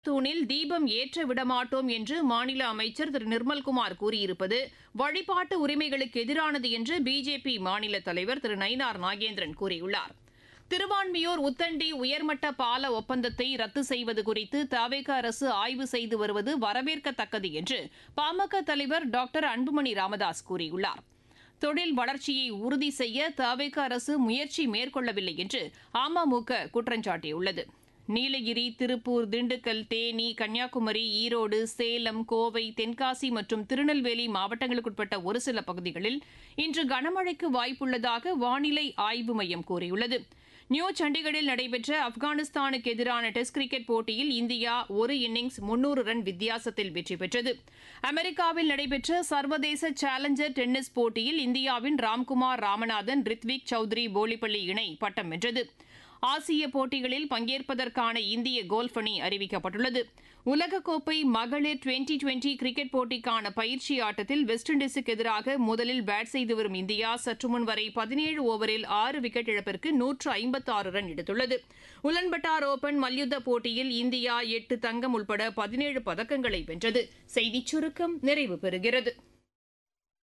தூணில் தீபம் ஏற்ற விடமாட்டோம் என்று மாநில அமைச்சர் திரு நிர்மல்குமார் கூறியிருப்பது வழிபாட்டு உரிமைகளுக்கு எதிரானது என்று பிஜேபி மாநில தலைவர் திரு நயினார் நாகேந்திரன் கூறியுள்ளார் திருவான்மியூர் உத்தண்டி உயர்மட்ட பால ஒப்பந்தத்தை ரத்து செய்வது குறித்து தவேக அரசு ஆய்வு செய்து வருவது வரவேற்கத்தக்கது என்று பாமக தலைவர் டாக்டர் அன்புமணி ராமதாஸ் கூறியுள்ளார் தொழில் வளர்ச்சியை உறுதி செய்ய தவேக அரசு முயற்சி மேற்கொள்ளவில்லை என்று அமமுக குற்றம் சாட்டியுள்ளது நீலகிரி திருப்பூர் திண்டுக்கல் தேனி கன்னியாகுமரி ஈரோடு சேலம் கோவை தென்காசி மற்றும் திருநெல்வேலி மாவட்டங்களுக்குட்பட்ட ஒரு சில பகுதிகளில் இன்று கனமழைக்கு வாய்ப்புள்ளதாக வானிலை ஆய்வு மையம் கூறியுள்ளது நியூ சண்டிகரில் நடைபெற்ற ஆப்கானிஸ்தானுக்கு எதிரான டெஸ்ட் கிரிக்கெட் போட்டியில் இந்தியா ஒரு இன்னிங்ஸ் முன்னூறு ரன் வித்தியாசத்தில் வெற்றி பெற்றது அமெரிக்காவில் நடைபெற்ற சர்வதேச சேலஞ்சர் டென்னிஸ் போட்டியில் இந்தியாவின் ராம்குமார் ராமநாதன் ரித்விக் சௌத்ரி போலிப்பள்ளி இணை பட்டம் வென்றது ஆசிய போட்டிகளில் பங்கேற்பதற்கான இந்திய கோல்ஃப் அணி அறிவிக்கப்பட்டுள்ளது உலகக்கோப்பை மகளிர் டுவெண்டி டுவெண்டி கிரிக்கெட் போட்டிக்கான பயிற்சி ஆட்டத்தில் வெஸ்ட் இண்டீஸுக்கு எதிராக முதலில் பேட் செய்து வரும் இந்தியா சற்று முன் வரை பதினேழு ஓவரில் ஆறு விக்கெட் இழப்பிற்கு நூற்று ஐம்பத்தாறு ரன் எடுத்துள்ளது உலன்பட்டார் ஓபன் மல்யுத்த போட்டியில் இந்தியா எட்டு தங்கம் உட்பட பதினேழு பதக்கங்களை வென்றது செய்திச் சுருக்கம் நிறைவு பெறுகிறது